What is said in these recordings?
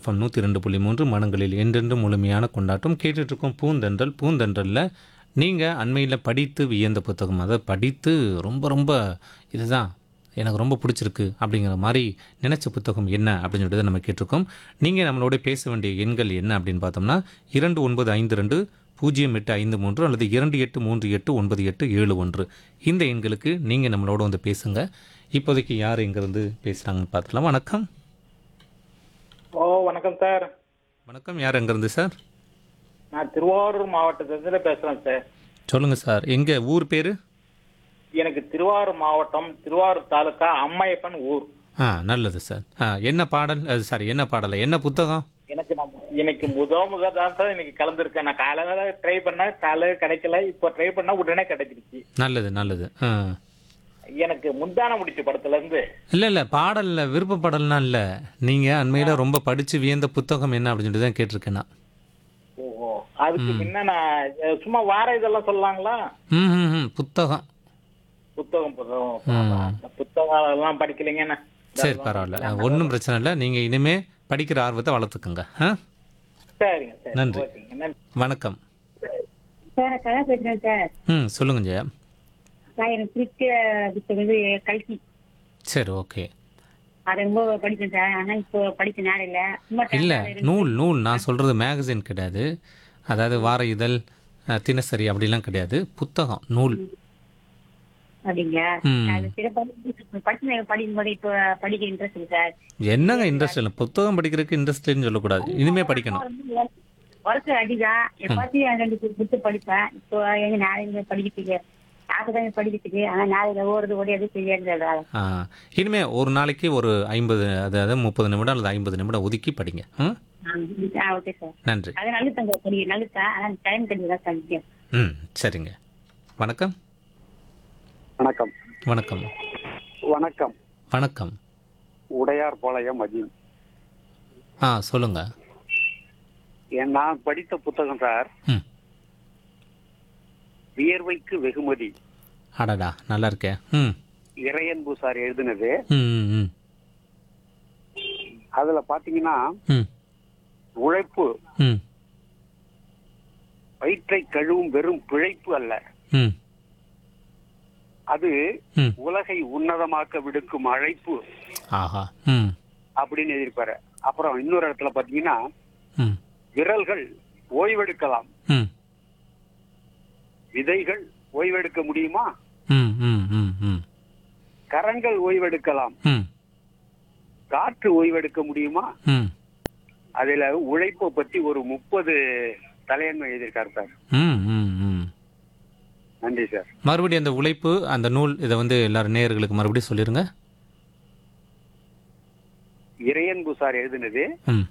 FM நூற்றி ரெண்டு புள்ளி மூன்று மனங்களில் என்றென்று முழுமையான கொண்டாட்டம் கேட்டுட்ருக்கோம் பூந்தென்றல் பூந்தென்றலில் நீங்கள் அண்மையில் படித்து வியந்த புத்தகம் அதை படித்து ரொம்ப ரொம்ப இதுதான் எனக்கு ரொம்ப பிடிச்சிருக்கு அப்படிங்கிற மாதிரி நினச்ச புத்தகம் என்ன அப்படின்னு சொல்லிட்டு நம்ம கேட்டிருக்கோம் நீங்கள் நம்மளோட பேச வேண்டிய எண்கள் என்ன அப்படின்னு பார்த்தோம்னா இரண்டு ஒன்பது ஐந்து ரெண்டு பூஜ்ஜியம் எட்டு ஐந்து மூன்று அல்லது இரண்டு எட்டு மூன்று எட்டு ஒன்பது எட்டு ஏழு ஒன்று இந்த எண்களுக்கு நீங்கள் நம்மளோட வந்து பேசுங்க இப்போதைக்கு யார் எங்கேருந்து பேசுகிறாங்கன்னு பார்த்துக்கலாம் வணக்கம் ஓ வணக்கம் சார் வணக்கம் யார் எங்கேருந்து சார் நான் திருவாரூர் மாவட்டத்திலிருந்து பேசுறேன் சார் சொல்லுங்கள் சார் எங்கே ஊர் பேர் எனக்கு திருவாரூர் மாவட்டம் திருவாரூர் தாலுக்கா அம்மையப்பன் ஊர் ஆ நல்லது சார் ஆ என்ன பாடல் அது சாரி என்ன பாடலை என்ன புத்தகம் எனக்கு நான் இன்னைக்கு முத முத தான் சார் இன்னைக்கு கலந்துருக்கேன் நான் காலையில ட்ரை பண்ணேன் காலையில கிடைக்கல இப்போ ட்ரை பண்ணா உடனே கிடைச்சிருச்சு நல்லது நல்லது ஆ எனக்கு முந்தான முடிச்ச படத்துல இருந்து இல்லை இல்லை பாடலில் விருப்ப பாடல்லாம் இல்லை நீங்கள் அண்மையில் ரொம்ப படித்து வியந்த புத்தகம் என்ன அப்படின்னு சொல்லி தான் கேட்டிருக்கேன் நான் ஓ அதுக்கு முன்ன நான் அஹ், சும்மா வார இதெல்லாம் சொல்லலாங்களா ம் ம் ம் புத்தகம் புத்தகம் புத்தகம் அந்த புத்தகம் எல்லாம் படிக்கலைங்கண்ணா சரி பரவாயில்ல ஒன்றும் பிரச்சனை இல்லை நீங்கள் இனிமே படிக்கிற ஆர்வத்தை வளர்த்துக்குங்க ஆ சரிங்க சரி நன்றி. ஓகேங்க நன்றி வணக்கம் சார் கதை பேசுறேன் சார் ம் சொல்லுங்க ஜெயா நான் எனக்கு பிடிச்ச புத்தகம் வந்து கல்கி சரி ஓகே அது ரொம்ப படிச்சேன் சார் ஆனா இப்போ படிச்ச நேரம் இல்ல சும்மா time இல்லை பாஸ் இருக்கு. நூல் நூல் நான் சொல்கிறது மேகசின் கிடையாது அதாவது வார இதழ் அஹ், தினசரி அப்படிலாம் கிடையாது புத்தகம் நூல் அப்படிங்க ம். அது சில படிச்சு படிக்கும் போது இப்போ படிக்க இன்ட்ரெஸ்ட் இருக்கு சார் என்னங்க இன்ட்ரெஸ்ட் இல்லை புத்தகம் படிக்கிறதுக்கு இன்ட்ரெஸ்ட் இல்லைன்னு சொல்லக்கூடாது இனிமே படிக்கணும் ஒர்க் அடிதான் எப்பாச்சும் ரெண்டு புக்கு படிப்பேன் இப்போ எங்க நேரம் படிக்கிறதுக்கு ஆசைதான் படிக்கிறதுக்கு ஆனா நேரம் ஓடுறது ஓடியாது தெரியாது ஆ, இனிமே ஒரு நாளைக்கு ஒரு ஐம்பது அதாவது முப்பது நிமிடம் அல்லது ஐம்பது நிமிடம் ஒதுக்கி படிங்க ம் ஓகே சார் நன்றி அது நல்லது படிக்க நல்லது ஆனா டைம் கிடைச்சதான் சார் முக்கியம் ம் சரிங்க வணக்கம் வணக்கம் வணக்கம் வணக்கம் வணக்கம் உடையார் பாளையம் அஜீம் ஆ சொல்லுங்க என் நான் படித்த புத்தகம் சார் ம் வியர்வைக்கு வெகுமதி அடடா நல்லா இருக்கே ம் இறையன்பு சார் எழுதினது ம் ம், ம் அதுல பாத்தீங்கன்னா ம் உழைப்பு ம் வயிற்றை கழுவும் வெறும் பிழைப்பு அல்ல ம் அது ம் உலகை உன்னதமாக்க விடுக்கும் அழைப்பு ஆஹா ம் அப்படின்னு எழுதியிருப்பாரு அப்புறம் இன்னொரு இடத்துல பாத்தீங்கன்னா ம் விரல்கள் ஓய்வெடுக்கலாம் ம் விதைகள் ஓய்வெடுக்க முடியுமா ம் ம் ம் ம் கரங்கள் ஓய்வெடுக்கலாம் ம் காற்று ஓய்வெடுக்க முடியுமா ம் அதுல உழைப்பை பத்தி ஒரு முப்பது தலையன்மை எழுதியிருக்காரு சார் ம் ம் ம் நன்றி சார் மறுபடியும் அந்த உழைப்பு அந்த நூல் இதை வந்து எல்லாரும் நேயர்களுக்கு மறுபடியும் சொல்லிருங்க இறையன்பு சார் எழுதினது ம்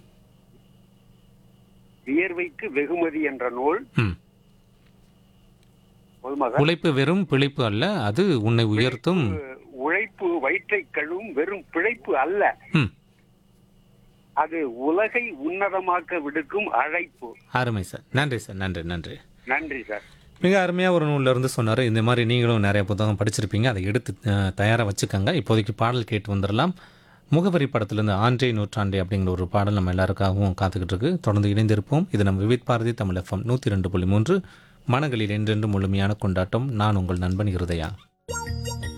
வியர்வைக்கு வெகுமதி என்ற நூல் ம் போதுமா சார் உழைப்பு வெறும் பிழைப்பு அல்ல அது உன்னை உயர்த்தும் உழைப்பு வயிற்றை கழுவும் வெறும் பிழைப்பு அல்ல ம் அது உலகை உன்னதமாக்க விடுக்கும் அழைப்பு அருமை சார் நன்றி சார் நன்றி நன்றி நன்றி சார் மிக அருமையாக ஒரு நூல்ல இருந்து சொன்னார் இந்த மாதிரி நீங்களும் நிறைய புத்தகம் படிச்சிருப்பீங்க அதை எடுத்து தயாராக வச்சுக்கோங்க இப்போதைக்கு பாடல் கேட்டு வந்துடலாம் முகவரி படத்திலிருந்து ஆண்டே நூற்றாண்டே அப்படிங்கிற ஒரு பாடல் நம்ம எல்லாருக்காகவும் காத்துக்கிட்டு இருக்கு தொடர்ந்து இணைந்திருப்போம் இது நம்ம விவித் பாரதி தமிழ் எஃப்எம் நூற்றி ரெண்டு புள்ளி மூன்று மனங்களில் என்றென்று முழுமையான கொண்டாட்டம் நான் உங்கள் நண்பன் இருதயா